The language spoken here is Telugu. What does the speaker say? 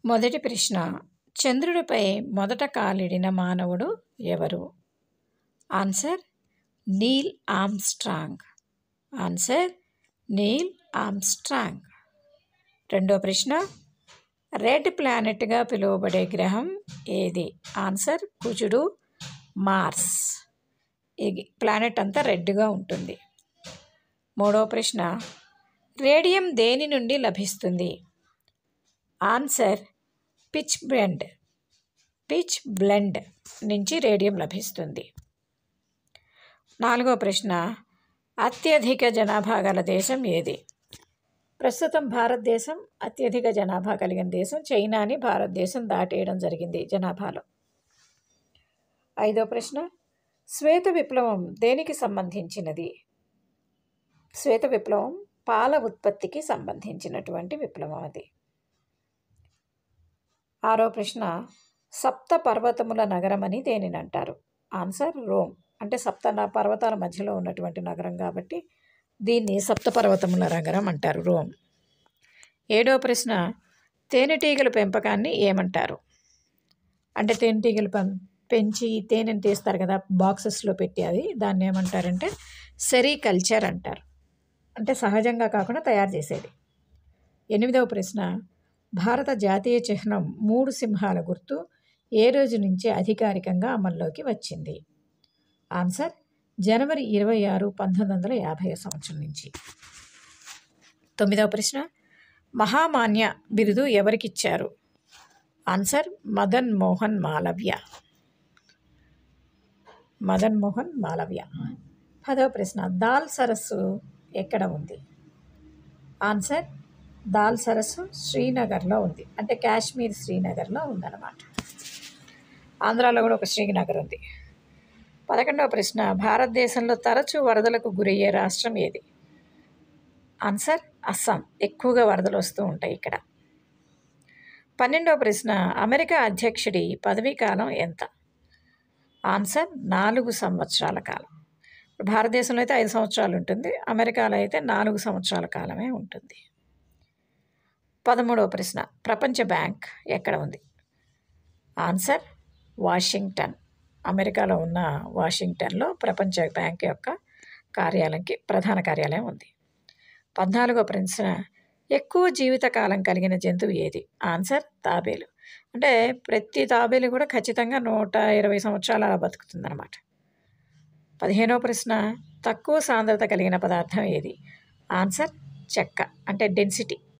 మొదటి ప్రశ్న చంద్రుడిపై మొదట కాలిడిన మానవుడు ఎవరు answer Neil Armstrong answer Neil Armstrong రెండో ప్రశ్న రెడ్ ప్లానెట్గా పిలువబడే గ్రహం ఏది ఆన్సర్ కుజుడు మార్స్ ఈ ప్లానెట్ అంతా రెడ్గా ఉంటుంది మూడో ప్రశ్న రేడియం దేని నుండి లభిస్తుంది answer pitchblende pitchblende నుంచి రేడియం లభిస్తుంది నాలుగో ప్రశ్న అత్యధిక జనాభా గల దేశం ఏది ప్రస్తుతం భారతదేశం అత్యధిక జనాభా కలిగిన దేశం చైనాని భారతదేశం దాటేయడం జరిగింది జనాభాలో ఐదో ప్రశ్న శ్వేత విప్లవం దేనికి సంబంధించినది శ్వేత విప్లవం పాల ఉత్పత్తికి సంబంధించినటువంటి విప్లవం అది ఆరో ప్రశ్న సప్త పర్వతముల నగరం అని దేనిని అంటారు ఆన్సర్ రోమ్ అంటే సప్త న- పర్వతాల మధ్యలో ఉన్నటువంటి నగరం కాబట్టి దీన్ని సప్త పర్వతముల నగరం అంటారు రోమ్ ఏడో ప్రశ్న తేనెటీగల పెంపకాన్ని ఏమంటారు అంటే తేనెటీగలు పెం పెంచి తేనెని తీస్తారు కదా బాక్సెస్లో పెట్టి అది దాన్ని ఏమంటారంటే సెరికల్చర్ అంటారు అంటే సహజంగా కాకుండా తయారు చేసేది ఎనిమిదవ ప్రశ్న భారత జాతీయ చిహ్నం మూడు సింహాల గుర్తు ఏ రోజు నుంచి అధికారికంగా అమల్లోకి వచ్చింది ఆన్సర్ జనవరి ఇరవై ఆరు పంతొమ్మిది వందల యాభై సంవత్సరం నుంచి తొమ్మిదవ ప్రశ్న మహామాన్య బిరుదు ఎవరికిచ్చారు ఆన్సర్ మదన్ మోహన్ మాలవ్య మదన్ మోహన్ మాలవ్య పదవ ప్రశ్న దాల్ సరస్సు ఎక్కడ ఉంది ఆన్సర్ దాల్ సరస్సు శ్రీనగర్లో ఉంది అంటే కాశ్మీర్ శ్రీనగర్లో ఉందన్నమాట ఆంధ్రాలో కూడా ఒక శ్రీనగర్ ఉంది పదకొండవ ప్రశ్న భారతదేశంలో తరచూ వరదలకు గురయ్యే రాష్ట్రం ఏది ఆన్సర్ అస్సాం ఎక్కువగా వరదలు వస్తూ ఉంటాయి ఇక్కడ పన్నెండవ ప్రశ్న అమెరికా అధ్యక్షుడి పదవీ కాలం ఎంత ఆన్సర్ నాలుగు సంవత్సరాల కాలం ఇప్పుడు భారతదేశంలో అయితే ఐదు సంవత్సరాలు ఉంటుంది అమెరికాలో అయితే నాలుగు సంవత్సరాల కాలమే ఉంటుంది పదమూడవ ప్రశ్న ప్రపంచ బ్యాంక్ ఎక్కడ ఉంది ఆన్సర్ వాషింగ్టన్ అమెరికాలో ఉన్న వాషింగ్టన్లో ప్రపంచ బ్యాంక్ యొక్క కార్యాలయంకి ప్రధాన కార్యాలయం ఉంది పద్నాలుగో ప్రశ్న ఎక్కువ జీవితకాలం కలిగిన జంతువు ఏది ఆన్సర్ తాబేలు అంటే ప్రతి తాబేలు కూడా ఖచ్చితంగా నూట ఇరవై సంవత్సరాల బతుకుతుందన్నమాట పదిహేనవ ప్రశ్న తక్కువ సాంద్రత కలిగిన పదార్థం ఏది ఆన్సర్ చెక్క అంటే డెన్సిటీ